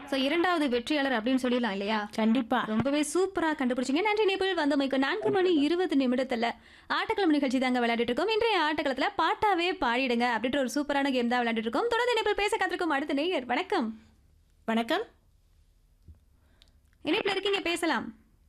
So இரண்டாவது வெற்றியாளர் அப்படின்னு சொல்லிடலாம் இல்லையா கண்டிப்பா ரொம்பவே சூப்பரா கண்டுபிடிச்சீங்க நன்றி நேபிள் வந்தமைக்கு நான்கு மணி இருபது நிமிடத்துல ஆட்டக்கிழமை நிகழ்ச்சி தாங்க விளையாடிட்டு இருக்கோம் இன்றைய ஆட்டக்களத்துல பாட்டாவே பாடிடுங்க அப்படின்ற ஒரு சூப்பரான கேம் தான் விளையாடிட்டு இருக்கோம் தொடர்ந்து நேபிள் பேச காத்திருக்கும் அடுத்த நேயர் வணக்கம் வணக்கம் இணைப்புல இருக்கீங்க பேசலாம்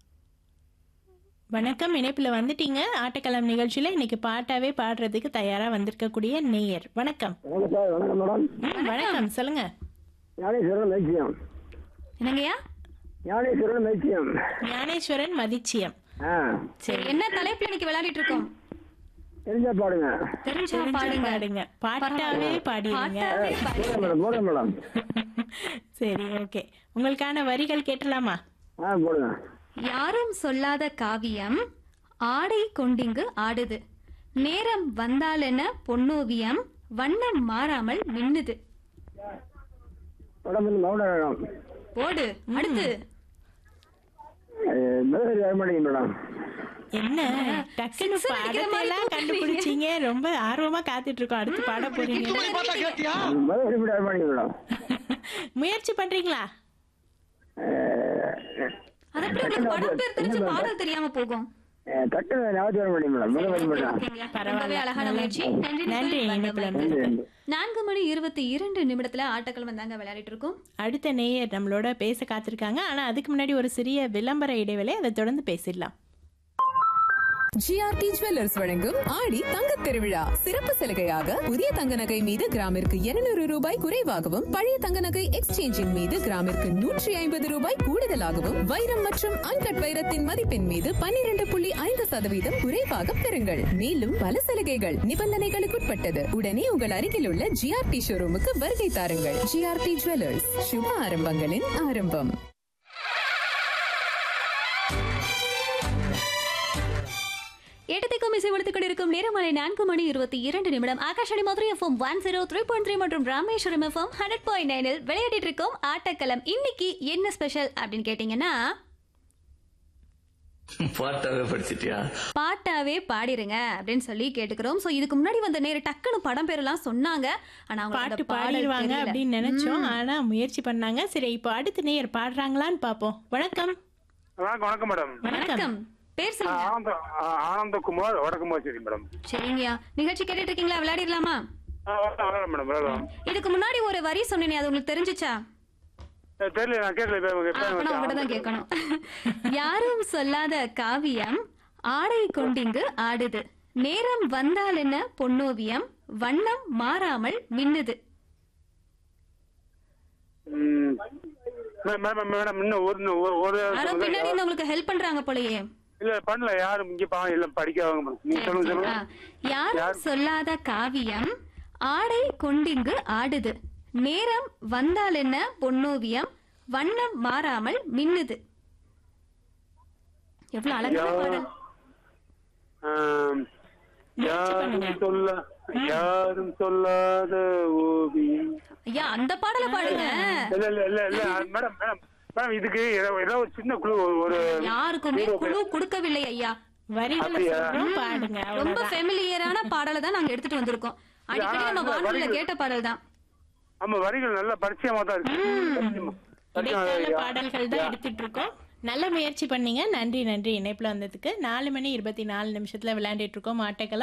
வணக்கம் இணைப்புல வந்துட்டீங்க ஆட்டக்களம் நிகழ்ச்சியில இன்னைக்கு பாட்டாவே பாடுறதுக்கு தயாரா வந்திருக்கக்கூடிய நேயர் வணக்கம் வணக்கம் சார் வணக்கம் மேடம் ம், வணக்கம் சொல்லுங்க ஞானேஸ்வரன் மைத்தியம் என்னங்கய்யா ஞானேஸ்வரன் மைத்தியம் ஞானேஸ்வரன் மதிச்சியம் ஆ சரி என்ன தலைப்புல இன்னைக்கு விளையாடிட்டு இருக்கோம் தெரிஞ்சா பாடுங்க தெரிஞ்சா தெரிஞ்சா பாடுங்க பாடுங்க பாட்டாவே பாடிடுங்க பாட்டாவே பாடி போடுங்க மேடம் போடுங்க மேடம் சரி ஓகே உங்களுக்கான வரிகள் கேட்டலாமா ஆ போடுங்க யாரும் சொல்லாத காவியம் ஆடை கொண்டிங்கு ஆடுது நேரம் வந்தாலென பொன்னோவியம் வண்ணம் மாறாமல் மின்னுது மேடம் வந்து மௌன வேணும் போடு அடுத்து மெதரி வரமாட்டேங்க மேடம் என்ன டக்குன்னு Six அடிக்கிற மாதிரி பாடத்தையெல்லாம் கூப்பிடுறீங்க. கண்டுபிடிச்சீங்க ரொம்ப ஆர்வமா காத்துட்டு இருக்கோம் அடுத்து பாட போறீங்க மெதரி வரமாட்டேங்க மேடம் முயற்சி பண்றீங்களா அது எப்படி உங்களுக்கு படம் பேர் தெரிஞ்சு பாடல் தெரியாம போகும் டக்குனு ஞாபகத்து வர மாட்டேங்க மேடம் மெதரி வர மாட்டேன் ஓகேங்க. பரவாயில்ல. ரொம்பவே அழகான முயற்சி நன்றி நன்றி, நிபில். இணைப்புல வந்தமைக்கு. நன்றி நன்றி நான்கு மணி இருபத்தி இரண்டு நிமிடத்துல ஆட்டக்கள் வந்தாங்க விளையாடிட்டு இருக்கோம் அடுத்த நேயர் நம்மளோட பேச காத்திருக்காங்க ஆனா அதுக்கு முன்னாடி ஒரு சிறிய விளம்பர இடைவேளை அதை தொடர்ந்து பேசிடலாம் ஜிஆர்டி ஜுவல்லர்ஸ் வழங்கும் ஆடி தங்க திருவிழா சிறப்பு சலுகையாக புதிய தங்க நகை மீது கிராமிற்கு 200 ரூபாய் குறைவாகவும் பழைய தங்க நகை எக்ஸ்சேஞ்சின் மீது கிராமிற்கு நூற்றி ஐம்பது ரூபாய் கூடுதலாகவும் வைரம் மற்றும் அன்கட் வைரத்தின் மதிப்பின் மீது 12.5% புள்ளி ஐந்து சதவீதம் குறைவாக பெறுங்கள் மேலும் பல சலுகைகள் நிபந்தனைகளுக்குட்பட்டது உடனே உங்கள் அருகில் உள்ள ஜிஆர்டி ஷோரூமுக்கு வருகை தாருங்கள் ஜிஆர்டி ஜுவல்லர்ஸ் சுப ஆரம்பங்களின் ஆரம்பம் எட்டத்தைக்கும் இசை ஒழித்துக் கொண்டிருக்கும் நேரமலை நான்கு மணி இருபத்தி இரண்டு நிமிடம் Akashvani Madurai FM one zero three point three மற்றும் ராமேஸ்வரம் எஃப்எம் ஹண்ட்ரட் பாயிண்ட் நைனில் விளையாடிட்டு இருக்கோம் ஆட்டக்களம் இன்னைக்கு என்ன ஸ்பெஷல் அப்படின்னு கேட்டீங்கன்னா பாட்டாவே படிச்சிட்டியா பாட்டாவே பாடிருங்க அப்படின்னு சொல்லி கேட்டுக்கிறோம் சோ இதுக்கு முன்னாடி வந்த நேரம் டக்குன்னு படம் பேரெல்லாம் சொன்னாங்க ஆனா அவங்களுக்கு பாட்டு அந்த பாடல் பாடிடுவாங்க தெரியல. அப்படின்னு நினைச்சோம் ஆனா முயற்சி பண்ணாங்க சரி இப்போ அடுத்த நேயர் பாடுறாங்களான்னு பாப்போம் வணக்கம் வணக்கம் வணக்கம் மேடம் வணக்கம் பேர் சொல்லுங்க ஆனந்த ஆ- ஆனந்தகுமார் வடக்குமார் சரி மேடம் சரிங்கய்யா நிகழ்ச்சி கேட்டுட்டு இருக்கீங்களா விளையாடிடலாமா ஆ, வரலாம், வரலாம் மேடம் வரலாம் இதுக்கு முன்னாடி ஒரு வரி சொன்னேனே அது உங்களுக்கு தெரிஞ்சுச்சா ஏ, தெரியல நான் கேட்கல இப்ப ஆ, இப்ப அப்ப நான் உங்ககிட்ட தான் கேட்கணும் யாரும் சொல்லாத காவியம் ஆடை கொண்டிங்கு ஆடுது நேரம் வந்தால் என்ன பொன்னோவியம் வண்ணம் மாறாமல் மின்னுது ம். மே- மே- மேடம் இன்னும் ஒரு இன்னும் ஒரு- ஒரு யாரோ பின்னாடி இருந்து உங்களுக்கு ஹெல்ப் பண்றாங்க போலயே இல்ல பண்ணல யாரும் இங்க பாவம் இல்ல படிக்காதவங்க மேடம் நீங்க சொல்லுங்க ஆ. சொல்லுங்க யாரும் சொல்லாத காவியம் ஆடை கொண்டிங்கு ஆடுது நேரம் வந்தால் என்ன பொன்னோவியம் வண்ணம் மாறாமல் மின்னுது எவ்வளவு அழகான பாடல் ஆம். யாரும் சொல்ல யாரும் சொல்லாத ஓவியம் ஐயா அந்த பாடலை பாடுங்க இல்ல இல்ல இல்ல இல்ல மேடம் மேடம் மேடம் இதுக்கு ஏதோ ஏதோ ஒரு சின்ன குழு ஒரு யாருக்குமே குழு கொடுக்கவில்லை ஐயா வரிகளை அப்படியா? சொல்றோம் பாடுங்க ரொம்ப அவ்வளவுதான். ஃபெமிலியரான பாடலை தான் நாங்க எடுத்துட்டு வந்திருக்கோம் அடிக்கடி நம்ம அந்த வானொலியில வரிகள். கேட்ட பாடல் தான் ஆமா வரிகள் நல்ல பரிச்சயமா தான் இருக்கு பரிச்சயமா. இடைக்கால பரிச்சயம். பாடல்கள் தான் எடுத்துட்டு இருக்கோம் நல்ல முயற்சி பண்ணீங்க நன்றி நன்றி இணைப்புல வந்ததுக்கு நாலு மணி இருபத்தி நாலு நிமிஷத்துல விளையாண்டுட்டு இருக்கோம் ஆட்டக்கெல்லாம்